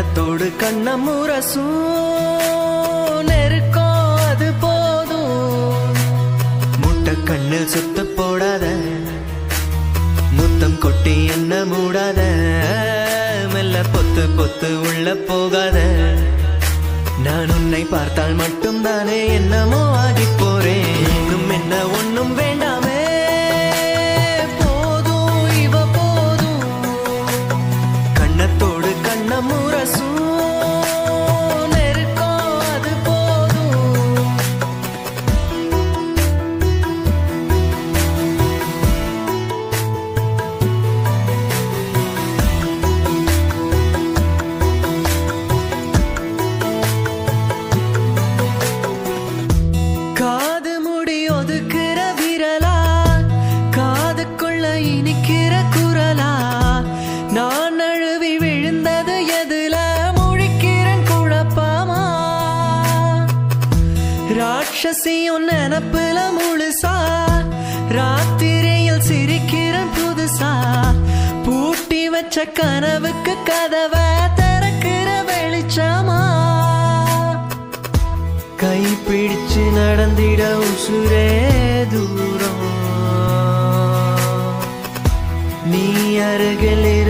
கண்ணத்தோடு கண்ணமுரசும் நெருக்கம் அது போதும் முட்டை கண்ணில் சுத்த போடாத முத்தம் கொட்டி என்ன மூடாத மெல்ல பொத்து பொத்து உள்ள போகாத நான் உன்னை பார்த்தால் மட்டும் தானே என்னமோ ஆகி போறேன் இன்னும் என்ன ஒண்ணும் வேண்டாமே போதும் இவ போதும் கண்ணத்தோடு கண்ணமுரசும் நெருக்கம் அது போதும் காது முடி ஒதுக்குற விரலா காதுக்குள்ள இனிக்கிற குரலா நான் அழுவி விழுந்தது எதுல முழிக்கிறேன் குழப்பமா ராட்சசியும் நினப்புல முழுசா ராத்திரியில் சிரிக்கிறேன் புதுசா பூட்டி வச்ச கனவுக்கு கதவை திறக்கிற வெளிச்சமா கை பிடிச்சு நடந்திட உசுரே தூரம் நீ அருகில்